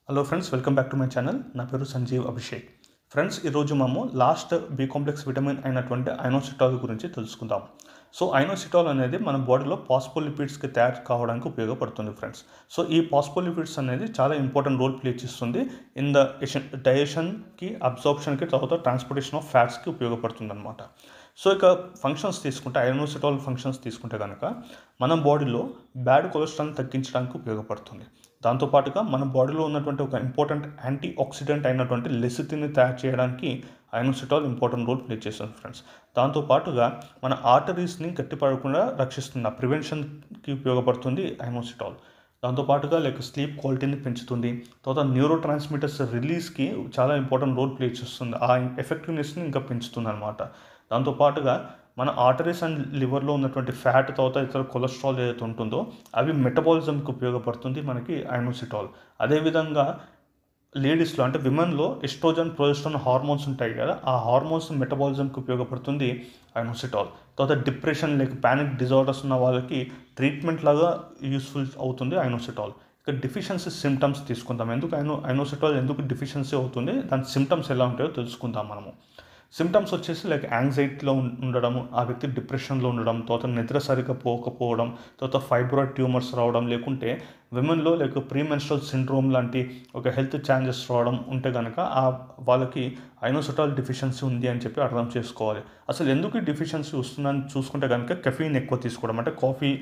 hello friends welcome back to my channel నా పేరు Sanjeev Abhishek friends ఈరోజు మనము లాస్ట్ బి కాంప్లెక్స్ విటమిన్ అయినటువంటి ఐనోసిటాల్ గురించి తెలుసుకుందాం సో ఐనోసిటాల్ అనేది మన బాడీలో పాస్పోలిపిడ్స్కి తయారు కావడానికి ఉపయోగపడుతుంది ఫ్రెండ్స్ సో ఈ పాస్పోలిపిడ్స్ అనేది చాలా ఇంపార్టెంట్ రోల్ ప్లే చేస్తుంది ఇన్ ద డైజెషన్కి అబ్జార్ప్షన్కి తర్వాత ట్రాన్స్పోర్టేషన్ ఆఫ్ ఫ్యాట్స్కి ఉపయోగపడుతుంది అనమాట సో ఇక ఫంక్షన్స్ తీసుకుంటే ఐనోసిటాల్ ఫంక్షన్స్ తీసుకుంటే కనుక మన బాడీలో బ్యాడ్ కొలెస్ట్రాల్ తగ్గించడానికి ఉపయోగపడుతుంది దాంతోపాటుగా మన బాడీలో ఉన్నటువంటి ఒక ఇంపార్టెంట్ యాంటీ ఆక్సిడెంట్ అయినటువంటి లెసితిని తయారు చేయడానికి ఐనోసిటాల్ ఇంపార్టెంట్ రోల్ ప్లే చేస్తుంది ఫ్రెండ్స్ దాంతోపాటుగా మన ఆర్టరీస్ని గట్టిపడకుండా రక్షిస్తుంది ఆ ప్రివెన్షన్కి ఉపయోగపడుతుంది ఐనోసిటాల్ దాంతోపాటుగా లైక్ స్లీప్ క్వాలిటీని పెంచుతుంది తర్వాత న్యూరో ట్రాన్స్మిటర్స్ రిలీజ్కి చాలా ఇంపార్టెంట్ రోల్ ప్లే చేస్తుంది ఆ ఎఫెక్టివ్నెస్ని ఇంకా పెంచుతుంది అనమాట దాంతోపాటుగా మన ఆర్టరీస్ అండ్ లివర్లో ఉన్నటువంటి ఫ్యాట్ తర్వాత ఇతర కొలెస్ట్రాల్ ఏదైతే ఉంటుందో అవి మెటబాలిజంకి ఉపయోగపడుతుంది మనకి ఐనోసిటాల్ అదేవిధంగా లేడీస్లో అంటే విమెన్లో ఎస్ట్రోజన్ ప్రొజెస్ట్రాన్ హార్మోన్స్ ఉంటాయి కదా ఆ హార్మోన్స్ మెటబాలిజంకి ఉపయోగపడుతుంది ఐనోసిటాల్ తర్వాత డిప్రెషన్ లేక ప్యానిక్ డిజార్డర్స్ ఉన్న వాళ్ళకి ట్రీట్మెంట్ లాగా యూస్ఫుల్ అవుతుంది ఐనోసిటాల్ ఇక డెఫిషియన్సీ సిమ్టమ్స్ తీసుకుందాం ఎందుకు ఐనో ఐనోసిటాల్ ఎందుకు డెఫిషియన్సీ అవుతుంది దాని సిమ్టమ్స్ ఎలా ఉంటాయో తెలుసుకుందాం మనము సిమ్టమ్స్ వచ్చేసి లైక్ యాంగ్జైటీలో ఉండడం ఆ వ్యక్తి డిప్రెషన్లో ఉండడం తర్వాత నిద్ర సరిగ్గా పోకపోవడం తర్వాత ఫైబ్రాయిడ్ ట్యూమర్స్ రావడం లేకుంటే విమెన్లో లైక్ ప్రీమెన్స్ట్రల్ సిండ్రోమ్ లాంటి ఒక హెల్త్ ఛాంజెస్ రావడం ఉంటే కనుక ఆ వాళ్ళకి ఐనోసిటాల్ డిఫిషియన్సీ ఉంది అని చెప్పి అర్థం చేసుకోవాలి అసలు ఎందుకు ఈ డిఫిషియన్సీ వస్తుందని చూసుకుంటే కనుక కెఫీన్ ఎక్కువ తీసుకోవడం అంటే కాఫీ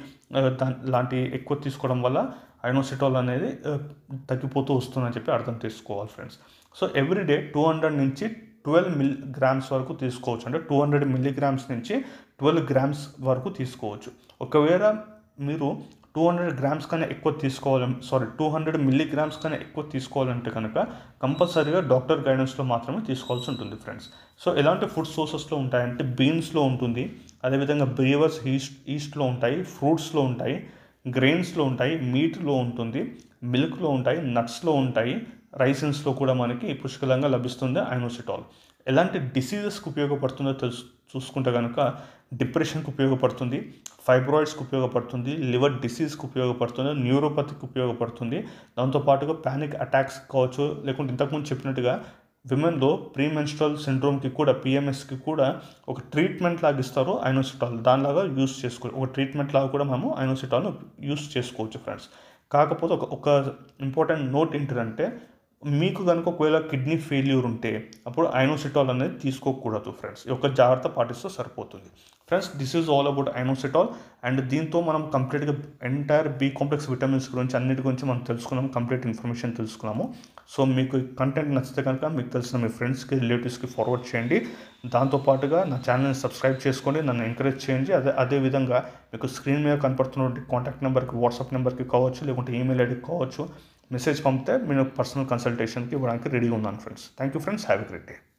లాంటి ఎక్కువ తీసుకోవడం వల్ల ఐనోసిటాల్ అనేది తగ్గిపోతూ వస్తుందని చెప్పి అర్థం చేసుకోవాలి friends so everyday two hundred నుంచి ట్వెల్వ్ మిల్ గ్రామ్స్ వరకు తీసుకోవచ్చు అంటే టూ హండ్రెడ్ మిల్లీగ్రామ్స్ నుంచి ట్వెల్వ్ గ్రామ్స్ వరకు తీసుకోవచ్చు ఒకవేళ మీరు టూ హండ్రెడ్ గ్రామ్స్ కన్నా ఎక్కువ తీసుకోవాలి సారీ టూ హండ్రెడ్ మిల్లీగ్రామ్స్ కన్నా ఎక్కువ తీసుకోవాలంటే కనుక కంపల్సరీగా డాక్టర్ గైడెన్స్లో మాత్రమే తీసుకోవాల్సి ఉంటుంది ఫ్రెండ్స్ సో ఎలాంటి ఫుడ్ సోర్సెస్లో ఉంటాయంటే బీన్స్లో ఉంటుంది అదేవిధంగా బ్రీవర్స్ ఈస్ట్ ఈస్ట్లో ఉంటాయి ఫ్రూట్స్లో ఉంటాయి గ్రెయిన్స్లో ఉంటాయి మీట్లో ఉంటుంది మిల్క్లో ఉంటాయి నట్స్లో ఉంటాయి రైసిన్స్లో కూడా మనకి పుష్కలంగా లభిస్తుంది ఐనోసిటాల్ ఎలాంటి డిసీజెస్కి ఉపయోగపడుతుందో తెలుసు చూసుకుంటే కనుక డిప్రెషన్కి ఉపయోగపడుతుంది ఫైబ్రాయిడ్స్కి ఉపయోగపడుతుంది లివర్ డిసీజ్కి ఉపయోగపడుతుంది న్యూరోపతికి ఉపయోగపడుతుంది దాంతోపాటుగా ప్యానిక్ అటాక్స్ కావచ్చు లేకుంటే ఇంతకుముందు చెప్పినట్టుగా విమెన్లో ప్రీమెన్స్ట్రల్ సిండ్రోమ్కి కూడా పిఎంఎస్కి కూడా ఒక ట్రీట్మెంట్ లాగా ఇస్తారు ఐనోసిటాల్ దానిలాగా యూస్ చేసుకోవచ్చు ఒక ట్రీట్మెంట్ లాగా కూడా మనము ఐనోసిటాల్ను యూస్ చేసుకోవచ్చు ఫ్రెండ్స్ కాకపోతే ఒక ఒక ఇంపార్టెంట్ నోట్ ఏంటంటే మీకు కనుక ఒకవేళ కిడ్నీ ఫెయిల్యూర్ ఉంటే అప్పుడు ఐనోసిటాల్ అనేది తీసుకోకూడదు ఫ్రెండ్స్ ఈ యొక్క జాగ్రత్త పాటిస్తే సరిపోతుంది friends this is all about inositol and దీంతో మనం కంప్లీట్గా ఎంటైర్ బి కాంప్లెక్స్ విటమిన్స్ గురించి అన్నిటి గురించి మనం తెలుసుకున్నాము కంప్లీట్ ఇన్ఫర్మేషన్ తెలుసుకున్నాము సో మీకు కంటెంట్ నచ్చితే కనుక మీకు తెలిసిన మీ ఫ్రెండ్స్కి రిలేటివ్స్కి ఫార్వర్డ్ చేయండి దాంతోపాటుగా నా ఛానల్ని సబ్స్క్రైబ్ చేసుకోండి నన్ను ఎంకరేజ్ చేయండి అదే అదేవిధంగా మీకు స్క్రీన్ మీద కనపడుతున్న కాంటాక్ట్ నెంబర్కి వాట్సాప్ నెంబర్కి కావచ్చు లేకుంటే ఈమెయిల్ ఐడికి కావచ్చు మెసేజ్ పంపితే నేను పర్సనల్ కన్సల్టేషన్కి ఇవ్వడానికి రెడీగా ఉన్నాను friends thank you friends have a great day